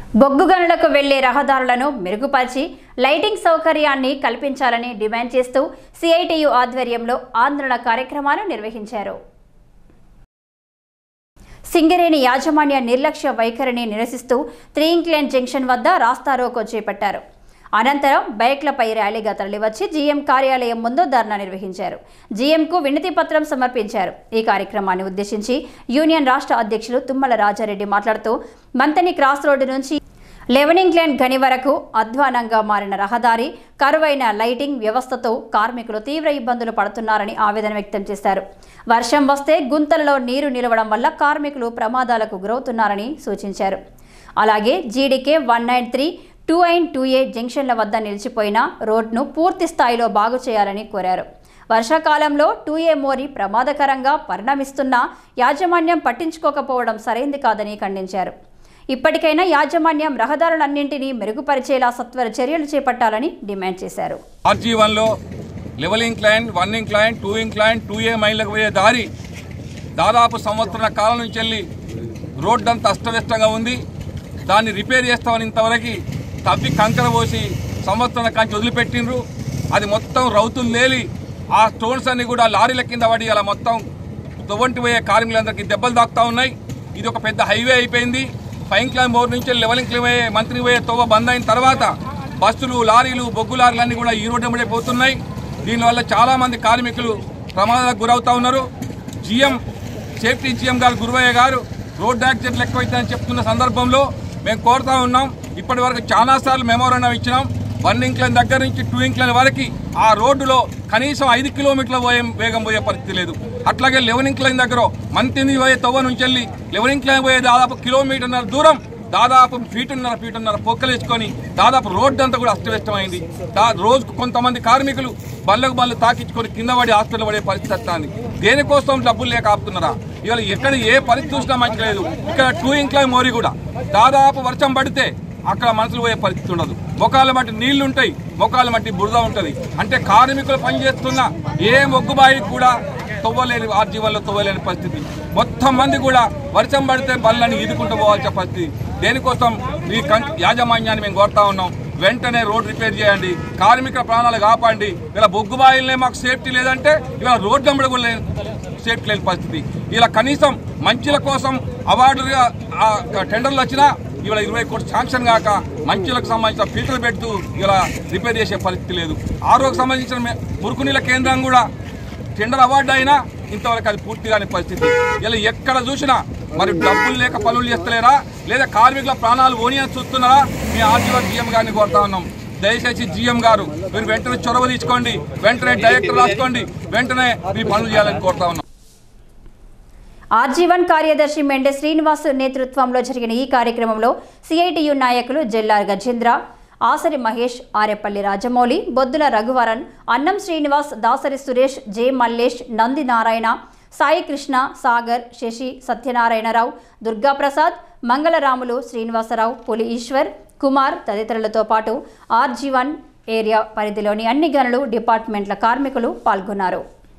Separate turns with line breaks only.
బొగ్గు గనులకు వెళ్లే రహదారులను మెరుగుపరిచి లైటింగ్ సౌకర్యాన్ని కల్పించాలని డిమాండ్ చేస్తూ సిఐటియు ఆధ్వర్యంలో ఆందోళన కార్యక్రమాలు నిర్వహించారు సింగరేణి యాజమాన్య నిర్లక్ష్య వైఖరిని నిరసిస్తూ త్రీ ఇంక్లైన్ జంక్షన్ వద్ద రాస్తారోకో చేపట్టారు అనంతరం బైక్లపై ర్యాలీగా తరలివచ్చి జీఎం కార్యాలయం ముందు ధర్నా నిర్వహించారు జీఎంకు వినతి పత్రం సమర్పించారు ఈ కార్యక్రమాన్ని ఉద్దేశించి యూనియన్ రాష్ట్ర అధ్యక్షులు తుమ్మల రాజారెడ్డి మాట్లాడుతూ మంతని క్రాస్ రోడ్డు నుంచి లెవెనింగ్ ల్యాండ్ గని వరకు అధ్వానంగా మారిన రహదారి కరువైన లైటింగ్ వ్యవస్థతో కార్మికులు తీవ్ర ఇబ్బందులు పడుతున్నారని ఆవేదన వ్యక్తం చేశారు వర్షం వస్తే గుంతలలో నీరు నిలవడం వల్ల కార్మికులు ప్రమాదాలకు గురవుతున్నారని సూచించారు అలాగే GDK one nine three two and two A జంక్షన్ల వద్ద నిలిచిపోయిన రోడ్ను పూర్తి స్థాయిలో బాగు చేయాలని కోరారు వర్షాకాలంలో టూ ఏ మోరి ప్రమాదకరంగా పరిణమిస్తున్నా యాజమాన్యం పట్టించుకోకపోవడం సరైంది కాదని ఖండించారు ఇప్పటికైనా యాజమాన్యం రహదారులన్నింటినీ మెరుగుపరిచేలా సత్వర చర్యలు చేపట్టాలని డిమాండ్ చేశారు
ఆర్జీ వన్లో level incline one incline two incline two A మైళ్ళకు పోయే దారి దాదాపు సంవత్సరాల కాలం నుంచి వెళ్ళి రోడ్డు అంతా అస్తవ్యస్తంగా ఉంది దాన్ని రిపేర్ చేస్తామని ఇంతవరకు తవ్వి కంకర పోసి సంవత్సరం కాంచి వదిలిపెట్టిండ్రు అది మొత్తం రౌతులు లేలి ఆ స్టోన్స్ అన్ని కూడా లారీల కింద పడి అలా మొత్తం తువ్వంటి పోయే కార్మికులందరికీ దెబ్బలు తాకుతా ఉన్నాయి ఇది ఒక పెద్ద హైవే అయిపోయింది ఫైన్ క్లైమ్ బోర్డు నుంచి లెవెలింగ్ క్లైమ్ పోయే మంత్రి పోయే తోవ బంద్ అయిన తర్వాత బస్సులు లారీలు బొగ్గు లారీలు అన్ని కూడా ఈ రోడ్డు వెంబడే పోతున్నాయి దీనివల్ల చాలా మంది కార్మికులు ప్రమాదాలకు గురవుతా ఉన్నారు జిఎం సేఫ్టీ జిఎం గారు గురువయ్య గారు రోడ్ యాక్సిడెంట్లు ఎక్కువైతాయని చెప్తున్న సందర్భంలో మేము కోరుతా ఉన్నాం ఇప్పటి వరకు చాలాసార్లు మెమోరాండం ఇచ్చినాం వన్ ఇంక్లైన్ దగ్గర నుంచి టూ ఇంక్లైన్ వరకు ఆ రోడ్డులో కనీసం ఐదు కిలోమీటర్ల పోయే వేగం పోయే పరిస్థితి లేదు అట్లాగే లెవెన్ ఇంక్లైన్ దగ్గర మంతిని పోయే తవ్వ నుంచి వెళ్ళి లెవెన్ ఇంక్లైన్ పోయే దాదాపు కిలోమీటర్న్నర దూరం దాదాపు ఫీటున్నర ఫీటున్నర పొక్కలేసుకొని దాదాపు రోడ్డు అంతా కూడా అస్తవ్యస్తమైంది దా- రోజుకు కొంతమంది కార్మికులు బళ్ళకు బళ్ళు తాకించుకొని కింద పడి హాస్పిటల్ పడే పరిస్థితి వస్తుంది దేనికోసం డబ్బులు లేక ఆపుతున్నారా ఇవాళ ఎక్కడ ఏ పరిస్థితి చూసినా మంచి లేదు ఇక్కడ టూ ఇంక్లైన్ మోరీ కూడా దాదాపు వర్షం పడితే అక్కడ మనుషులు పోయే పరిస్థితి ఉండదు మొఖాల మట్టి నీళ్లు ఉంటాయి మొఖాల మట్టి బురద ఉంటది అంటే కార్మికులు పనిచేస్తున్న ఏ మొగ్గుబాయికి కూడా తవ్వలేని ఆ జీవనంలో తవ్వలేని పరిస్థితి మొత్తం మంది కూడా వర్షం పడితే బళ్ళని ఈదుకుంటూ పోవాల్సిన పరిస్థితి దేనికోసం ఈ కం- యాజమాన్యాన్ని మేము కోరుతా ఉన్నాం వెంటనే రోడ్ రిపేర్ చేయండి కార్మికుల ప్రాణాలు కాపాడండి ఇలా బొగ్గుబాయిలనే మాకు సేఫ్టీ లేదంటే ఇలా రోడ్డు వెంబడి కూడా లే- సేఫ్టీ లేని పరిస్థితి ఇలా కనీసం మంచుల కోసం అవార్డులుగా ఆ టెండర్లు వచ్చినా ఇవాళ ఇరవై కోట్లు శాంక్షన్ కాక మంచులకు సంబంధించిన ఫిల్టర్ పెడుతూ ఇలా రిపేర్ చేసే పరిస్థితి లేదు ఆరోగ్య సంబంధించిన మే- మురుకు నీళ్ళ కేంద్రం కూడా టెండర్ అవార్డు అయినా ఇంతవరకు అది పూర్తి కాని పరిస్థితి ఇలా ఎక్కడ చూసినా మరి డబ్బులు లేక పనులు చేస్తలేరా లేదా కార్మికుల ప్రాణాలు ఓని అని చూస్తున్నారా మీ ఆర్జీవన్ జీఎం గారిని కోరుతా ఉన్నాం దయచేసి జీఎం గారు మీరు వెంటనే చొరవ తీసుకోండి వెంటనే డైరెక్టర్ రాసుకోండి వెంటనే మీ పనులు చేయాలని కోరుతా ఉన్నాం
ఆర్జీవన్ కార్యదర్శి మెండే శ్రీనివాస్ నేతృత్వంలో జరిగిన ఈ కార్యక్రమంలో సిఐటియు నాయకులు జెల్లార్ గజేంద్ర ఆసరి మహేష్ ఆరేపల్లి రాజమౌళి బొద్దుల రఘువరన్ అన్నం శ్రీనివాస్ దాసరి సురేష్ జె మల్లేష్ నంది నారాయణ సాయి కృష్ణ సాగర్ శశి సత్యనారాయణరావు దుర్గాప్రసాద్ మంగళరాములు శ్రీనివాసరావు పులి ఈశ్వర్ కుమార్ తదితరులతో పాటు ఆర్జీవన్ ఏరియా పరిధిలోని అన్ని గనులు డిపార్ట్మెంట్ల కార్మికులు పాల్గొన్నారు